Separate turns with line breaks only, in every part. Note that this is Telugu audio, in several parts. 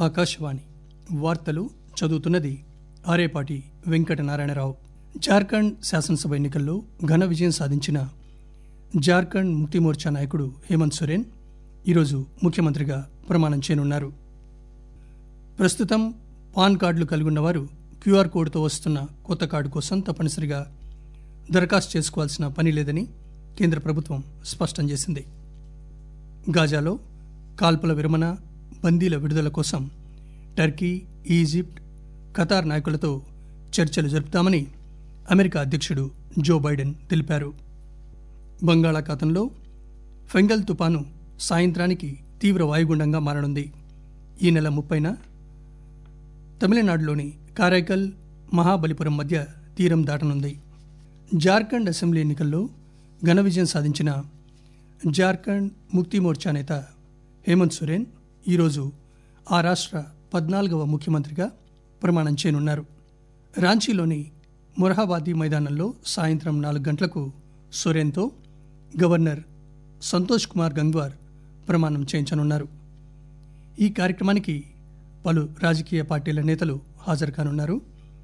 ఆకాశవాణి వార్తలు చదువుతున్నది ఆరేపాటి వెంకట నారాయణరావు జార్ఖండ్ శాసనసభ ఎన్నికల్లో ఘన విజయం సాధించిన జార్ఖండ్ ముక్తి మోర్చా నాయకుడు హేమంత్ సోరెన్ ఈరోజు ముఖ్యమంత్రిగా ప్రమాణం చేయనున్నారు ప్రస్తుతం పాన్ కార్డులు కలిగి ఉన్నవారు క్యూఆర్ కోడ్తో వస్తున్న కొత్త కార్డు కోసం తప్పనిసరిగా దరఖాస్తు చేసుకోవాల్సిన పని లేదని కేంద్ర ప్రభుత్వం స్పష్టం చేసింది గాజాలో కాల్పుల విరమణ బందీల విడుదల కోసం టర్కీ ఈజిప్ట్ ఖతార్ నాయకులతో చర్చలు జరుపుతామని అమెరికా అధ్యక్షుడు జో బైడెన్ తెలిపారు బంగాళాఖాతంలో ఫెంగల్ తుపాను సాయంత్రానికి తీవ్ర వాయుగుండంగా మారనుంది ఈ నెల ముప్పైన తమిళనాడులోని కారైకల్ మహాబలిపురం మధ్య తీరం దాటనుంది జార్ఖండ్ అసెంబ్లీ ఎన్నికల్లో ఘన విజయం సాధించిన జార్ఖండ్ ముక్తి మోర్చా నేత హేమంత్ సోరెన్ ఈరోజు ఆ రాష్ట్ర పద్నాలుగవ ముఖ్యమంత్రిగా ప్రమాణం చేయనున్నారు రాంచీలోని మొరహాబాదీ మైదానంలో సాయంత్రం నాలుగు గంటలకు సోరెన్తో గవర్నర్ సంతోష్ కుమార్ గంగ్వార్ ప్రమాణం చేయించనున్నారు ఈ కార్యక్రమానికి పలు రాజకీయ పార్టీల నేతలు హాజరు కానున్నారు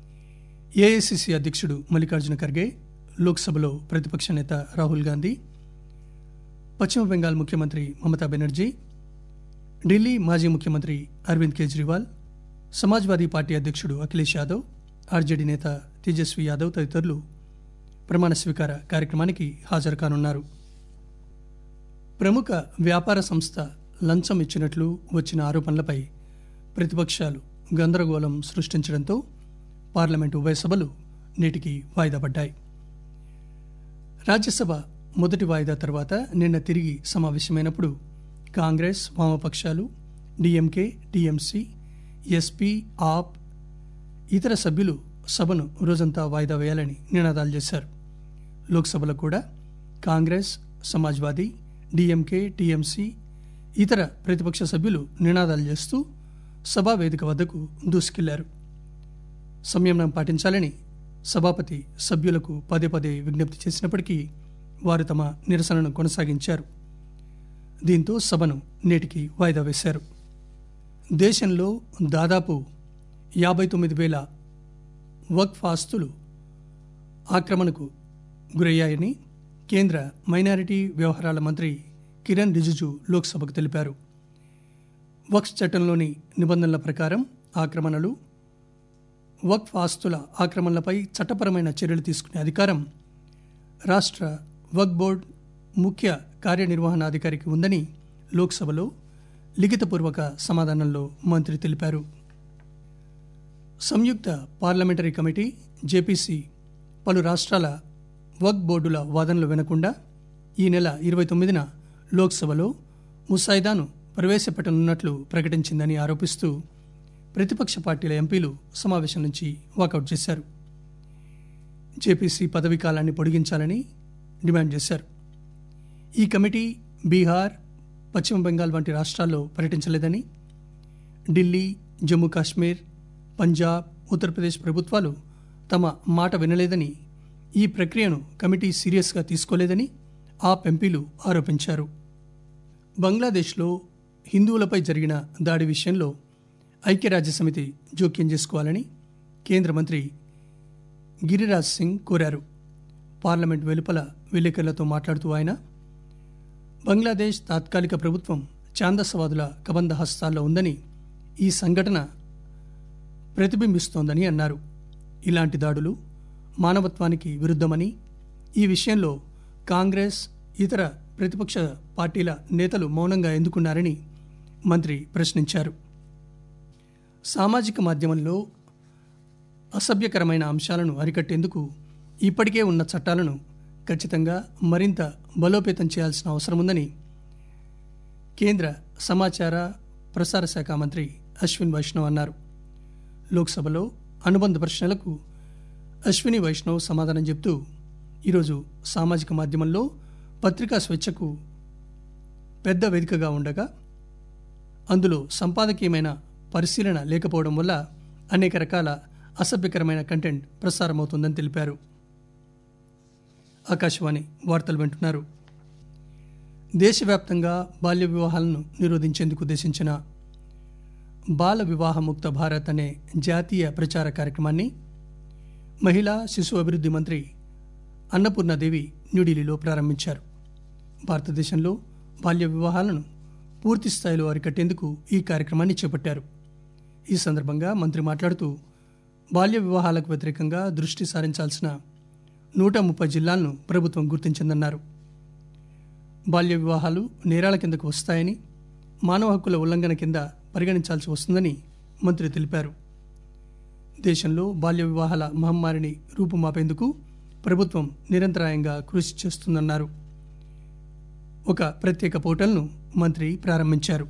ఏఐసిసి అధ్యక్షుడు మల్లికార్జున ఖర్గే లోక్సభలో ప్రతిపక్ష నేత రాహుల్ గాంధీ పశ్చిమ బెంగాల్ ముఖ్యమంత్రి మమతా బెనర్జీ ఢిల్లీ మాజీ ముఖ్యమంత్రి అరవింద్ కేజ్రీవాల్ సమాజ్వాదీ పార్టీ అధ్యక్షుడు అఖిలేష్ యాదవ్ ఆర్జేడీ నేత తేజస్వి యాదవ్ తదితరులు ప్రమాణ స్వీకార కార్యక్రమానికి హాజరు కానున్నారు ప్రముఖ వ్యాపార సంస్థ లంచం ఇచ్చినట్లు వచ్చిన ఆరోపణలపై ప్రతిపక్షాలు గందరగోళం సృష్టించడంతో పార్లమెంటు ఉభయ సభలు నేటికి వాయిదా పడ్డాయి రాజ్యసభ మొదటి వాయిదా తర్వాత నిన్న తిరిగి సమావేశమైనప్పుడు కాంగ్రెస్ వామపక్షాలు డిఎంకే టీఎంసీ ఎస్పీ ఆప్ ఇతర సభ్యులు సభను రోజంతా వాయిదా వేయాలని నినాదాలు చేశారు లోక్సభలో కూడా కాంగ్రెస్ సమాజ్వాదీ డిఎంకే టీఎంసీ ఇతర ప్రతిపక్ష సభ్యులు నినాదాలు చేస్తూ సభా వేదిక వద్దకు దూసుకెళ్లారు సంయమనం పాటించాలని సభాపతి సభ్యులకు పదే పదే విజ్ఞప్తి చేసినప్పటికీ వారు తమ నిరసనను కొనసాగించారు దీంతో సభను నేటికి వాయిదా వేశారు దేశంలో దాదాపు యాభై తొమ్మిది వేల వక్ఫ్ ఆస్తులు ఆక్రమణకు గురయ్యాయని కేంద్ర మైనారిటీ వ్యవహారాల మంత్రి కిరణ్ రిజిజు లోక్సభకు తెలిపారు వక్ఫ్ చట్టంలోని నిబంధనల ప్రకారం ఆక్రమణలు వక్ఫ్ ఆస్తుల ఆక్రమణలపై చట్టపరమైన చర్యలు తీసుకునే అధికారం రాష్ట్ర వక్ బోర్డ్ ముఖ్య కార్యనిర్వహణాధికారికి ఉందని లోక్సభలో లిఖితపూర్వక సమాధానంలో మంత్రి తెలిపారు సంయుక్త పార్లమెంటరీ కమిటీ జేపీసీ పలు రాష్ట్రాల వక్ బోర్డుల వాదనలు వినకుండా ఈ నెల ఇరవై తొమ్మిదిన లోక్సభలో ముసాయిదాను ప్రవేశపెట్టనున్నట్లు ప్రకటించిందని ఆరోపిస్తూ ప్రతిపక్ష పార్టీల ఎంపీలు సమావేశం నుంచి వాకౌట్ చేశారు జేపీసీ పదవీ కాలాన్ని పొడిగించాలని డిమాండ్ చేశారు ఈ కమిటీ బీహార్ పశ్చిమ బెంగాల్ వంటి రాష్ట్రాల్లో పర్యటించలేదని ఢిల్లీ జమ్మూ కాశ్మీర్ పంజాబ్ ఉత్తరప్రదేశ్ ప్రభుత్వాలు తమ మాట వినలేదని ఈ ప్రక్రియను కమిటీ సీరియస్గా తీసుకోలేదని ఆప్ ఎంపీలు ఆరోపించారు బంగ్లాదేశ్లో హిందువులపై జరిగిన దాడి విషయంలో ఐక్యరాజ్యసమితి జోక్యం చేసుకోవాలని కేంద్ర మంత్రి గిరిరాజ్ సింగ్ కోరారు పార్లమెంట్ వెలుపల విలేకరులతో మాట్లాడుతూ ఆయన బంగ్లాదేశ్ తాత్కాలిక ప్రభుత్వం ఛాందసవాదుల కబంధ హస్తాల్లో ఉందని ఈ సంఘటన ప్రతిబింబిస్తోందని అన్నారు ఇలాంటి దాడులు మానవత్వానికి విరుద్ధమని ఈ విషయంలో కాంగ్రెస్ ఇతర ప్రతిపక్ష పార్టీల నేతలు మౌనంగా ఎందుకున్నారని మంత్రి ప్రశ్నించారు సామాజిక మాధ్యమంలో అసభ్యకరమైన అంశాలను అరికట్టేందుకు ఇప్పటికే ఉన్న చట్టాలను ఖచ్చితంగా మరింత బలోపేతం చేయాల్సిన అవసరం ఉందని కేంద్ర సమాచార ప్రసార శాఖ మంత్రి అశ్విన్ వైష్ణవ్ అన్నారు లోక్సభలో అనుబంధ ప్రశ్నలకు అశ్విని వైష్ణవ్ సమాధానం చెబుతూ ఈరోజు సామాజిక మాధ్యమంలో పత్రికా స్వేచ్ఛకు పెద్ద వేదికగా ఉండగా అందులో సంపాదకీయమైన పరిశీలన లేకపోవడం వల్ల అనేక రకాల అసభ్యకరమైన కంటెంట్ ప్రసారమవుతుందని తెలిపారు ఆకాశవాణి వార్తలు వింటున్నారు దేశవ్యాప్తంగా బాల్య వివాహాలను నిరోధించేందుకు ఉద్దేశించిన బాల వివాహముక్త భారత్ అనే జాతీయ ప్రచార కార్యక్రమాన్ని మహిళా శిశు అభివృద్ధి మంత్రి అన్నపూర్ణాదేవి న్యూఢిల్లీలో ప్రారంభించారు భారతదేశంలో బాల్య వివాహాలను పూర్తి స్థాయిలో అరికట్టేందుకు ఈ కార్యక్రమాన్ని చేపట్టారు ఈ సందర్భంగా మంత్రి మాట్లాడుతూ బాల్య వివాహాలకు వ్యతిరేకంగా దృష్టి సారించాల్సిన నూట ముప్పై జిల్లాలను ప్రభుత్వం గుర్తించిందన్నారు బాల్య వివాహాలు నేరాల కిందకు వస్తాయని మానవ హక్కుల ఉల్లంఘన కింద పరిగణించాల్సి వస్తుందని మంత్రి తెలిపారు దేశంలో బాల్య వివాహాల మహమ్మారిని రూపుమాపేందుకు ప్రభుత్వం నిరంతరాయంగా కృషి చేస్తుందన్నారు ఒక ప్రత్యేక పోర్టల్ను మంత్రి ప్రారంభించారు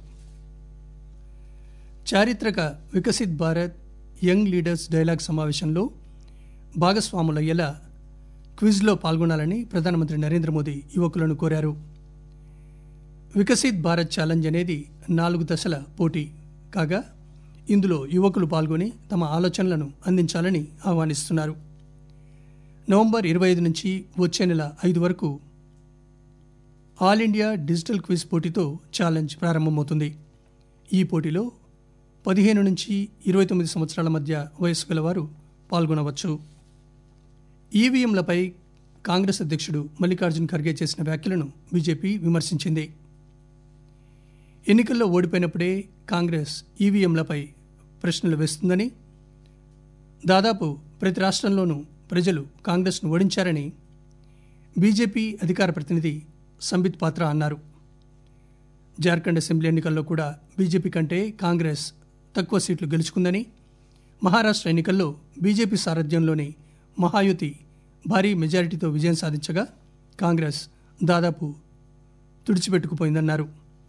చారిత్రక Viksit Bharat young leaders dialogue సమావేశంలో భాగస్వాములయ్యేలా క్విజ్లో పాల్గొనాలని ప్రధానమంత్రి నరేంద్ర మోదీ యువకులను కోరారు వికసిత్ భారత్ ఛాలెంజ్ అనేది నాలుగు దశల పోటీ కాగా ఇందులో యువకులు పాల్గొని తమ ఆలోచనలను అందించాలని ఆహ్వానిస్తున్నారు నవంబర్ ఇరవై ఐదు నుంచి వచ్చే నెల ఐదు వరకు ఆల్ ఇండియా డిజిటల్ క్విజ్ పోటీతో ఛాలెంజ్ ప్రారంభమవుతుంది ఈ పోటీలో పదిహేను నుంచి ఇరవై తొమ్మిది సంవత్సరాల మధ్య వయసు గలవారు పాల్గొనవచ్చు ఈవీఎంలపై కాంగ్రెస్ అధ్యక్షుడు మల్లికార్జున్ ఖర్గే చేసిన వ్యాఖ్యలను బీజేపీ విమర్శించింది ఎన్నికల్లో ఓడిపోయినప్పుడే కాంగ్రెస్ ఈవీఎంలపై ప్రశ్నలు వేస్తుందని దాదాపు ప్రతి రాష్ట్రంలోనూ ప్రజలు కాంగ్రెస్ను ఓడించారని బీజేపీ అధికార ప్రతినిధి సంబిత్ పాత్ర అన్నారు జార్ఖండ్ అసెంబ్లీ ఎన్నికల్లో కూడా బీజేపీ కంటే కాంగ్రెస్ తక్కువ సీట్లు గెలుచుకుందని మహారాష్ట్ర ఎన్నికల్లో బీజేపీ సారథ్యంలోని మహాయుతి భారీ మెజారిటీతో విజయం సాధించగా కాంగ్రెస్ దాదాపు తుడిచిపెట్టుకుపోయిందన్నారు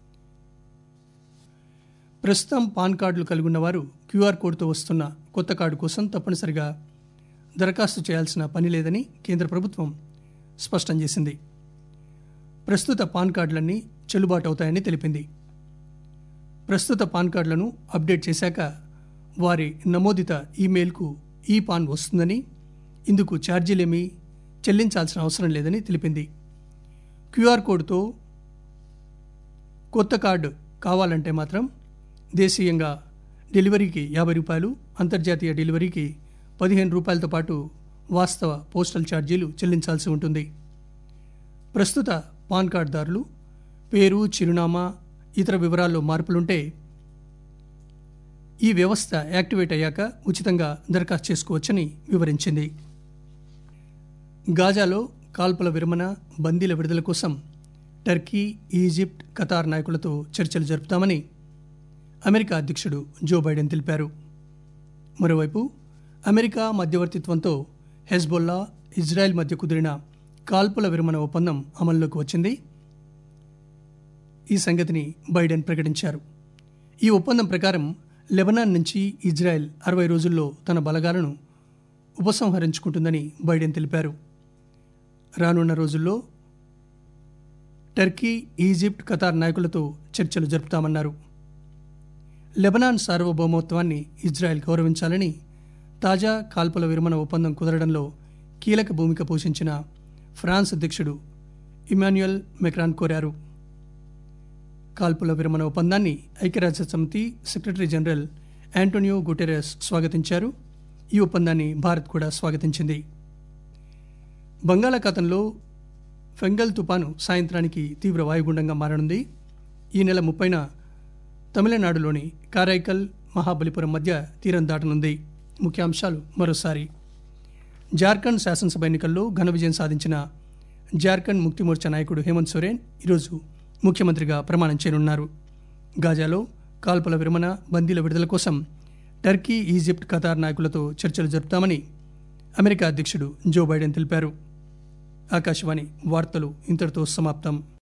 ప్రస్తుతం పాన్ కార్డులు కలిగి ఉన్నవారు క్యూఆర్ కోడ్తో వస్తున్న కొత్త కార్డు కోసం తప్పనిసరిగా దరఖాస్తు చేయాల్సిన పని లేదని కేంద్ర ప్రభుత్వం స్పష్టం చేసింది ప్రస్తుత పాన్ కార్డులన్నీ చెల్లుబాటు అవుతాయని తెలిపింది ప్రస్తుత పాన్ కార్డులను అప్డేట్ చేశాక వారి నమోదిత ఈమెయిల్కు ఈ పాన్ వస్తుందని ఇందుకు ఛార్జీలేమీ చెల్లించాల్సిన అవసరం లేదని తెలిపింది క్యూఆర్ కోడ్తో కొత్త కార్డు కావాలంటే మాత్రం దేశీయంగా డెలివరీకి యాభై రూపాయలు అంతర్జాతీయ డెలివరీకి పదిహేను రూపాయలతో పాటు వాస్తవ పోస్టల్ ఛార్జీలు చెల్లించాల్సి ఉంటుంది ప్రస్తుత పాన్ కార్డుదారులు పేరు చిరునామా ఇతర వివరాల్లో మార్పులుంటే ఈ వ్యవస్థ యాక్టివేట్ అయ్యాక ఉచితంగా దరఖాస్తు చేసుకోవచ్చని వివరించింది గాజాలో కాల్పుల విరమణ బందీల విడుదల కోసం టర్కీ ఈజిప్ట్ ఖతార్ నాయకులతో చర్చలు జరుపుతామని అమెరికా అధ్యక్షుడు జో బైడెన్ తెలిపారు మరోవైపు అమెరికా మధ్యవర్తిత్వంతో హెజ్బొల్లా ఇజ్రాయెల్ మధ్య కుదిరిన కాల్పుల విరమణ ఒప్పందం అమల్లోకి వచ్చింది ఈ సంగతిని బైడెన్ ప్రకటించారు ఈ ఒప్పందం ప్రకారం లెబనాన్ నుంచి ఇజ్రాయెల్ అరవై రోజుల్లో తన బలగాలను ఉపసంహరించుకుంటుందని బైడెన్ తెలిపారు రానున్న రోజుల్లో టర్కీ ఈజిప్ట్ ఖతార్ నాయకులతో చర్చలు జరుపుతామన్నారు లెబనాన్ సార్వభౌమత్వాన్ని ఇజ్రాయెల్ గౌరవించాలని తాజా కాల్పుల విరమణ ఒప్పందం కుదరడంలో కీలక భూమిక పోషించిన ఫ్రాన్స్ అధ్యక్షుడు ఇమాన్యుయల్ మెక్రాన్ కోరారు కాల్పుల విరమణ ఒప్పందాన్ని ఐక్యరాజ్య సమితి సెక్రటరీ జనరల్ యాంటోనియో గుటెరస్ స్వాగతించారు ఈ ఒప్పందాన్ని భారత్ కూడా స్వాగతించింది బంగాళాఖాతంలో ఫెంగల్ తుపాను సాయంత్రానికి తీవ్ర వాయుగుండంగా మారనుంది ఈ నెల ముప్పైన తమిళనాడులోని కారైకల్ మహాబలిపురం మధ్య తీరం దాటనుంది ముఖ్యాంశాలు మరోసారి జార్ఖండ్ శాసనసభ ఎన్నికల్లో ఘన విజయం సాధించిన జార్ఖండ్ ముక్తి మోర్చా నాయకుడు హేమంత్ సోరెన్ ఈరోజు ముఖ్యమంత్రిగా ప్రమాణం చేయనున్నారు గాజాలో కాల్పుల విరమణ బందీల విడుదల కోసం టర్కీ ఈజిప్ట్ ఖతార్ నాయకులతో చర్చలు జరుపుతామని అమెరికా అధ్యక్షుడు జో బైడెన్ తెలిపారు ఆకాశవాణి వార్తలు ఇంతటితో సమాప్తం